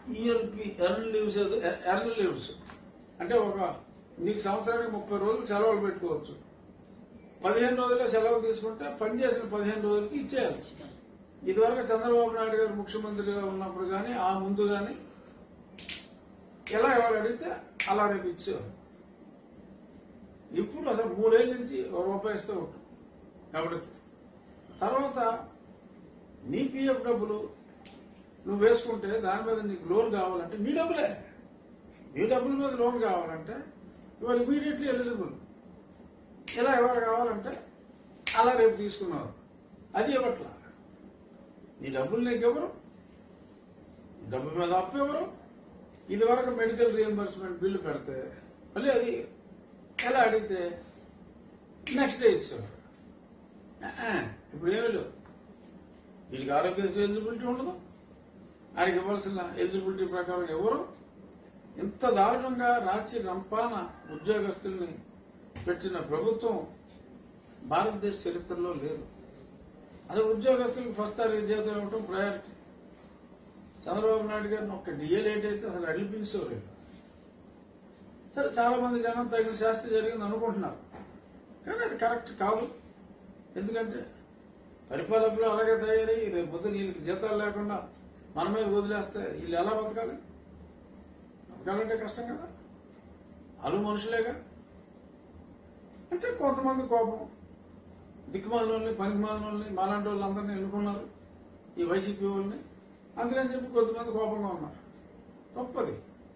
ELP earn leaves earn leaves అంటే ఒక నీకు సంవత్సరానికి ముప్పై రోజులు సెలవులు పెట్టుకోవచ్చు పదిహేను రోజులే సెలవు తీసుకుంటే పని చేసిన పదిహేను రోజులకి ఇచ్చేయాలి ఇదివరకు చంద్రబాబు నాయుడు గారు ముఖ్యమంత్రిగా ఉన్నప్పుడు కానీ ఆ ముందు కానీ ఎలా ఎవరు అడిగితే అలా రేపు ఇచ్చేవారు ఇప్పుడు అసలు మూడేళ్ళ నుంచి ఒక రూపాయి ఇస్తే ఒకటి కాబట్టి తర్వాత నీ పిఎఫ్ డబ్బులు నువ్వు వేసుకుంటే దాని మీద నీకు లోన్ కావాలంటే నీ డబ్బులే నీ డబ్బుల మీద లోన్ కావాలంటే ఇవాళ ఇమీడియట్లీ ఎలిజిబుల్ ఇలా ఎవరు కావాలంటే అలా రేపు తీసుకున్నారు అది ఇవ్వట్లా నీ డబ్బులు నీకు ఎవరు డబ్బు మీద అప్పు ఎవరు ఇది వరకు మెడికల్ రియంబర్స్మెంట్ బిల్లు పెడితే మళ్ళీ అది ఎలా అడిగితే నెక్స్ట్ డే ఇచ్చేవారు ఆ, ఇప్పుడు ఏమీ లేవు వీళ్ళకి ఆరోగ్యశ్రీ ఎలిజిబిలిటీ ఉండదు ఆయనకి ఇవ్వాల్సిన ఎలిజిబిలిటీ ప్రకారం ఎవరు ఇంత దారుణంగా రాచి రంపాన ఉద్యోగస్తుల్ని పెట్టిన ప్రభుత్వం భారతదేశ చరిత్రలో లేదు అసలు ఉద్యోగస్తులకు ఫస్ట్ తారీఖు జీతం ఇవ్వటం ప్రయారిటీ చంద్రబాబు నాయుడు గారిని ఒక్క డిఏ లేట్ అయితే అసలు అడిపించేవారు సరే చాలా మంది జనం తగిన శాస్త్రి జరిగింది అనుకుంటున్నారు కానీ అది కరెక్ట్ కాదు ఎందుకంటే పరిపాలకులు అలాగే తయారయ్యి రేపు పొద్దున వీళ్ళకి జీతాలు లేకుండా మన మీద వదిలేస్తే వీళ్ళు ఎలా బతకాలి బతకాలంటే కష్టం కదా అలు మనుషులేగా అంటే కొంతమంది కోపం దిక్కుమాలిన వాళ్ళని పనికిమాలిన వాళ్ళని మాలాంటి వాళ్ళందరినీ ఎన్నుకున్నారు ఈ వైసీపీ వాళ్ళని అందుకని చెప్పి కొద్దిమంది కోపంగా ఉన్నారు తప్పది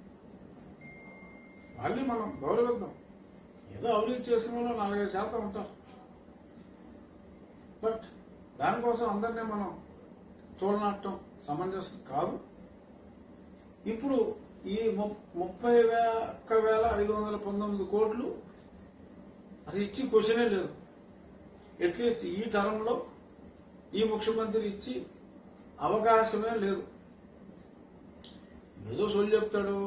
వాళ్ళని మనం గౌరవిద్దాం ఏదో అవినీతి చేసుకున్న వాళ్ళు నాలుగైదు శాతం ఉంటారు బట్ దానికోసం అందరినీ మనం చూడనట్టం సమంజసం కాదు ఇప్పుడు ఈ ము- ముప్పై వే ఒక్క వేల ఐదు వందల పంతొమ్మిది కోట్లు అది ఇచ్చి క్వశ్చనే లేదు అట్లీస్ట్ ఈ టర్మ్లో ఈ ముఖ్యమంత్రి ఇచ్చి అవకాశమే లేదు ఏదో సొల్లు చెప్తాడు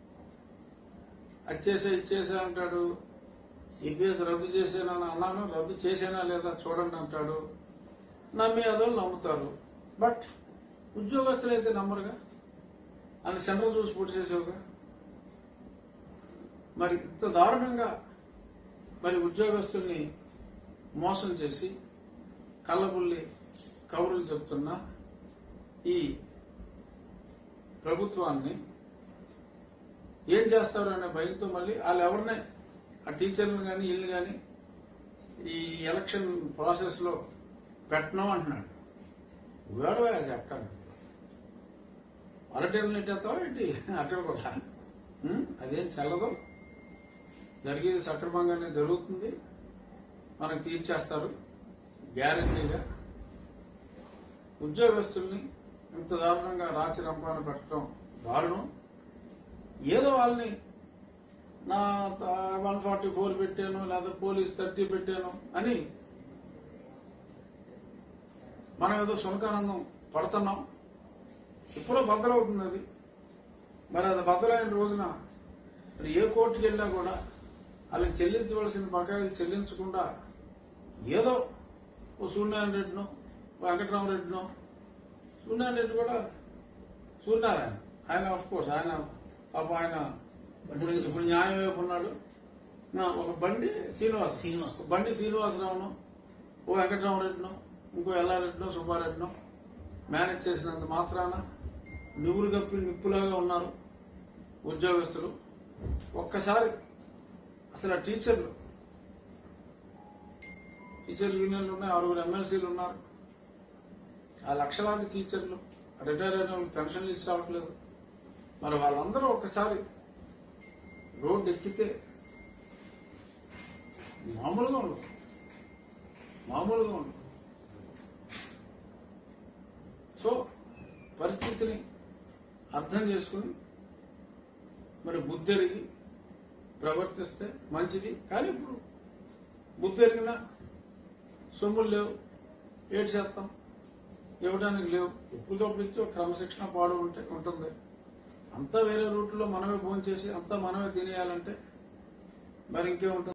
అచ్చేసే ఇచ్చేసే అంటాడు సిపిఎస్ రద్దు చేసానని అన్నాను రద్దు చేసేనా లేదా చూడండి అంటాడు నమ్మి అదో నమ్ముతారు బట్ ఉద్యోగస్తులు అయితే నమ్మరుగా అని సెంట్రల్ చూసి పూర్తి చేసేవుగా మరి ఇంత దారుణంగా మరి ఉద్యోగస్తుల్ని మోసం చేసి కళ్ళబుల్లి కౌరులు చెప్తున్న ఈ ప్రభుత్వాన్ని ఏం చేస్తారు అనే భయంతో మళ్ళీ వాళ్ళు ఎవరినే ఆ టీచర్లు కానీ వీళ్ళు కానీ ఈ ఎలక్షన్ ప్రాసెస్ లో పెట్టను అంటున్నాడు వేడవా చెప్పడానికి అరటేళ్ళు నెట్టేస్తావా ఏంటి అక్కడ కూడా ఉం? అదేం చల్లదు జరిగేది సక్రమంగానే జరుగుతుంది మనకు తీర్చేస్తారు గ్యారంటీగా ఉద్యోగస్తుల్ని ఇంత దారుణంగా రాచి రంపాన పెట్టడం దారుణం ఏదో వాళ్ళని నా వన్ ఫార్టీ ఫోర్ పెట్టాను లేదా పోలీస్ థర్టీ పెట్టాను అని మనం ఏదో సునకానందం పడుతున్నాం ఎప్పుడో బద్దలవుతుంది అది మరి అది బద్దలైన రోజున మరి ఏ కోర్టుకి వెళ్ళినా కూడా వాళ్ళకి చెల్లించవలసిన బకాయిలు చెల్లించకుండా ఏదో ఓ సూర్యనారాయణ రెడ్డినో ఓ వెంకటరామరెడ్డినో సూర్యనారాయణ రెడ్డి కూడా సూర్యనారాయణ ఆయన ఆఫ్ కోర్స్ ఆయన పాప ఆయన ఇప్పుడు ఇప్పుడు న్యాయం వైపు ఉన్నాడు నా ఒక బండి శ్రీనివాస్ శ్రీనివాస్. ఒక బండి శ్రీనివాసరావును ఓ వెంకటరామరెడ్డినో ఇంకో ఎల్లారెడ్డినో సుబ్బారెడ్డినో మేనేజ్ చేసినంత మాత్రాన నువ్వులు కప్పి నిప్పులాగా ఉన్నారు ఉద్యోగస్తులు ఒక్కసారి అసలు ఆ టీచర్లు టీచర్ యూనియన్లు ఉన్నాయి ఆరుగురు ఎమ్మెల్సీలు ఉన్నారు ఆ లక్షలాది టీచర్లు రిటైర్ అయిన వాళ్ళకి పెన్షన్లు ఇచ్చి రావట్లేదు మరి వాళ్ళందరూ ఒక్కసారి రోడ్డు ఎక్కితే మామూలుగా ఉండదు మామూలుగా ఉండదు సో పరిస్థితిని అర్థం చేసుకుని మరి బుద్ధెరిగి ప్రవర్తిస్తే మంచిది కానీ ఇప్పుడు బుద్ధెరిగిన సొమ్ములు లేవు ఏడు శాతం ఇవ్వడానికి లేవు ఎప్పటికప్పుడు ఇచ్చి ఒక క్రమశిక్షణ పాడు ఉంటే ఉంటుంది అంతా వేరే రూట్లో మనమే భోజనం చేసి అంతా మనమే తినేయాలంటే మరి ఇంకేముంటుంది